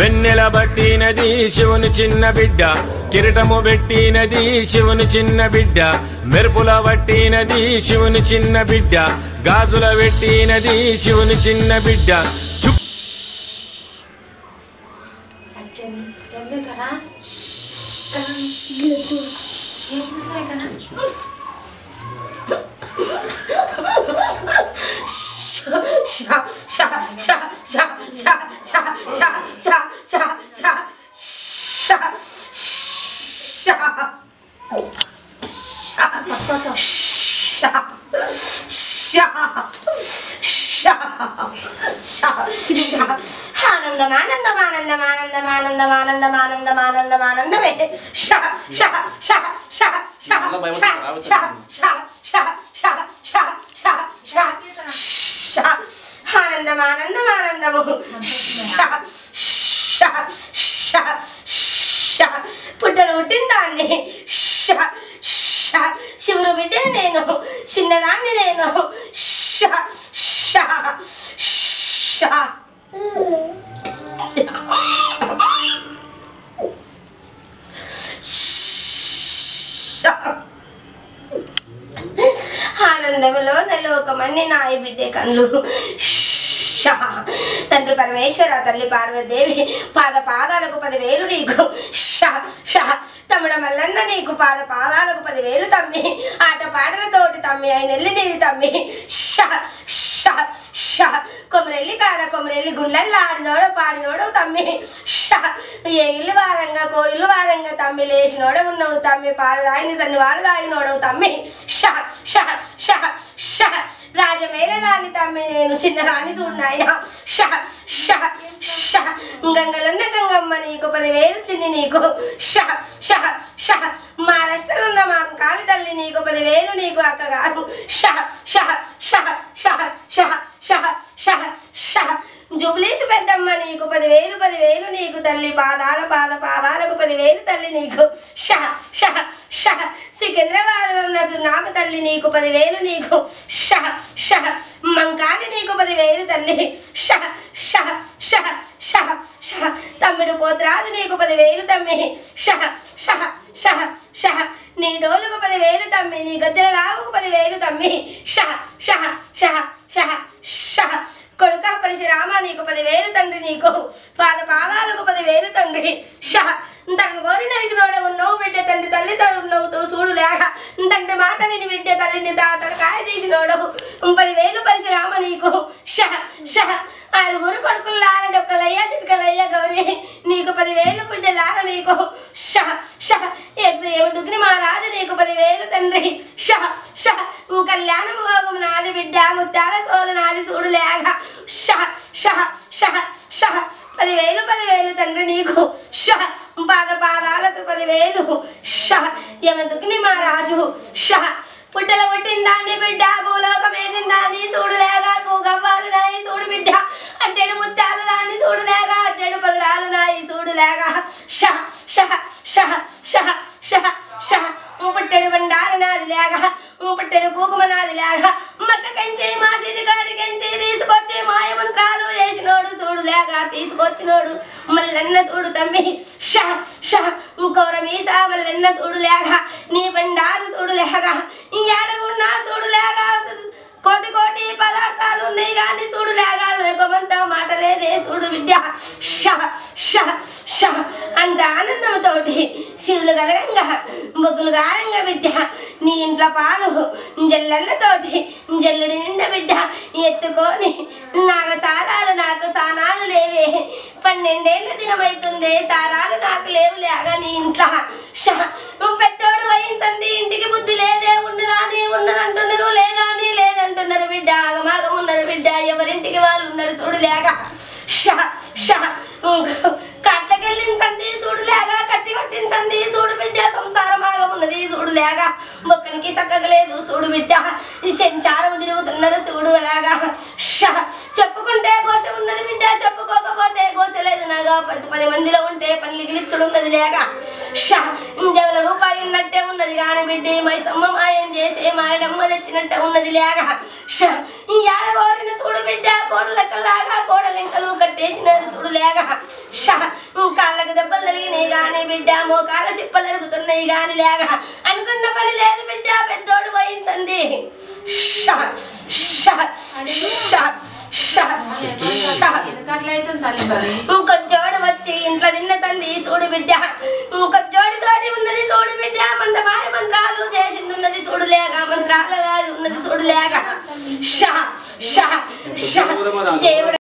వెన్నెల బట్టినది శివుని చిన్న బిడ్డ కిరీటము పెట్టినది శివుని చిన్న బిడ్డ మెరుపుల పట్టినది శివుని చిన్న బిడ్డ గాజుల పెట్టినది శివుని చిన్న బిడ్డ చుప్ జమ్మే కదా ఏం చూసాయి కదా ఆనందం ఆనందం ఆనందం ఆనందం ఆనందం ఆనందం ఆనందం ఆనందం ఆనందమే ష ష ష ష ష ష ష ష ష ష ష ఆనందం ఆనందం ఆనందము ష ష ష ష పుట్టలు పుట్టిన దాన్ని ష ష శివుడు బిడ్డని నేను చిన్నదాన్ని నేను ష ష ష ఆనందంలో నెలవకమని నాయ బిడ్డే కళ్ళు షా. తండ్రి పరమేశ్వర తల్లి పార్వతీదేవి పాద పాదాలకు పదివేలు నీకు షా షా తమ్ముడ మల్లన్న నీకు పాద పాదాలకు పదివేలు తమ్మి ఆట పాటలతోటి తమ్మి అయినెల్లి నీది తమ్మి షా షా షా కొమరెల్లి కాడ కొమరెల్లి గుండెల్లో ఆడినోడ పాడినోడు తమ్మి షా ఏ ఇల్లు వారంగా కో ఇల్లు వారంగా తమ్మి లేచినోడ ఉన్నావు తమ్మి పాలు దాగిన సన్ని వాళ్ళు దాగినోడవు తమ్మి షా షా షా షా రాజమేలదాన్ని తమ్మి నేను చిన్నదాన్ని చూడనాయన షా షా షా గంగలున్న గంగమ్మ నీకు పదివేలు చిన్ని నీకు షా షా షా మహారాష్ట్రలో ఉన్న మా కాలి తల్లి నీకు పదివేలు నీకు అక్క కాదు షా షా షా షా షా షా షా షా జుబ్లీసి పెద్దమ్మ నీకు పదివేలు పదివేలు నీకు తల్లి పాదాల పాద పాదాలకు పదివేలు తల్లి నీకు షా షా షా సికింద్రాబాద్లో ఉన్న సున్నామ తల్లి నీకు పదివేలు నీకు షా షా మంకాలి నీకు పదివేలు తల్లి షా షా షా షా షా తమ్ముడు పోతురాజు నీకు పదివేలు తమ్మి షా షా షా షా నీ డోలుకు పదివేలు తమ్మి నీ గజ్జల లాగుకు పదివేలు తమ్మి షా షా షా షా షా కొడుక పరశురామ నీకు పదివేలు తండ్రి నీకు పాద పాదాలకు పదివేలు తండ్రి షా తనకు కోరి నడిగినోడ ఉన్నావు బిడ్డ తండ్రి తల్లి నవ్వుతూ చూడు లేక తండ్రి మాట విని బిడ్డ తల్లిని తా తలకాయ తీసినోడు పదివేలు పరశురామ నీకు షా షా ఆరుగురు కొడుకులు లారడి ఒక్కలయ్య చిటికలయ్య గౌరి నీకు పదివేలు బిడ్డ లార మీకు షా షా దుగ్ని మహారాజు నీకు పదివేలు తండ్రి షా షా కళ్యాణం భోగం నాది బిడ్డ ముత్తాల సోలు నాది చూడు లేక షా షా షా షా పదివేలు పదివేలు తండ్రి నీకు షా పాద పాదాలకు పదివేలు షా యమదుగ్ని మహారాజు షా పుట్టల పుట్టిందాన్ని బిడ్డ భూలోకం ఏదిందాన్ని చూడు లేక కూగవ్వాలు నాయి చూడు బిడ్డ అట్టెడు ముత్యాలు దాన్ని చూడు లేక అట్టెడు పగడాలు నాయి చూడు లేక షా షా షా షా షా షా పుట్టెడు బండారు నాది లేక పుట్టెడు కూకుమ నాది లేక మక్క కంచి మాసిది కాడి కంచి తీసుకొచ్చి మాయ మంత్రాలు వేసినోడు చూడు లేక తీసుకొచ్చినోడు మల్లన్న చూడు తమ్మి షా షా ఇంకోర మీసా మల్లన్న చూడు లేక నీ బండారు చూడు లేక ఇంకేడగున్నా చూడు లేక కోటి కోటి పదార్థాలు ఉన్నాయి కానీ చూడు లేగా లేకమంతా మాట లేదే చూడు బిడ్డ షా షా షా అంత ఆనందంతోటి శివులు కలగంగా బొగ్గులు గారంగా బిడ్డ నీ ఇంట్లో పాలు జల్లెళ్ళతోటి జల్లుడి నిండా బిడ్డ ఎత్తుకొని నాకు సారాలు నాకు సానాలు లేవే పన్నెండేళ్ల దినమైతుంది సారాలు నాకు లేవు లేగా నీ ఇంట్లో షా పెద్దోడు వయసు ఇంటికి బుద్ధి లేదే ఉన్నదాని ఉన్నదంటున్నారు లేదా అని లేదంటున్నారు బిడ్డ ఆగమాగం ఉన్నారు బిడ్డ ఎవరింటికి వాళ్ళు ఉన్నారు చూడు లేక షా షా కట్లకెళ్ళిన సంది చూడు లేక కట్టి పట్టిన సంది చూడు బిడ్డ సంసారం ఆగం ఉన్నది చూడు లేక మొక్కనికి చక్కగా లేదు చూడు బిడ్డ సంచారం తిరుగుతున్నారు చూడు అలాగా షా చెప్పుకుంటే గోస ఉన్నది బిడ్డ చెప్పుకోకపోతే గోస లేదు నాగా పది పది మందిలో ఉంటే పని గిలిచ్చుడున్నది లేక షా ఇంజవల రూపాయి ఉన్నట్టే ఉన్నది కాని బిడ్డ మై సమ్మ మాయం చేసే మారడమ్మ తెచ్చినట్టే ఉన్నది లేక షా ఈ ఏడగోరిన చూడు బిడ్డ కోడలెక్కలాగా కోడలెంకలు కట్టేసినారు చూడు లేక షా కాళ్ళకు దెబ్బలు తగిలినాయి గాని బిడ్డ మోకాల చిప్పలు ఎరుగుతున్నాయి గాని లేక అనుకున్న పని లేదు బిడ్డ పెద్దోడు వహించండి షా షా షా షా షా ఎందుకట్లయితే తల్లి మరి ఇంకొచ్చోడు వచ్చి ఇంట్లో తిన్న సంది చూడు బిడ్డ ఇంకొచ్చోడి తోటి ఉన్నది చూడు బిడ్డ మంద మాయ మంత్రాలు చేసింది ఉన్నది చూడు లేక మంత్రాల ఉన్నది చూడు లేక షా షా షా దేవుడు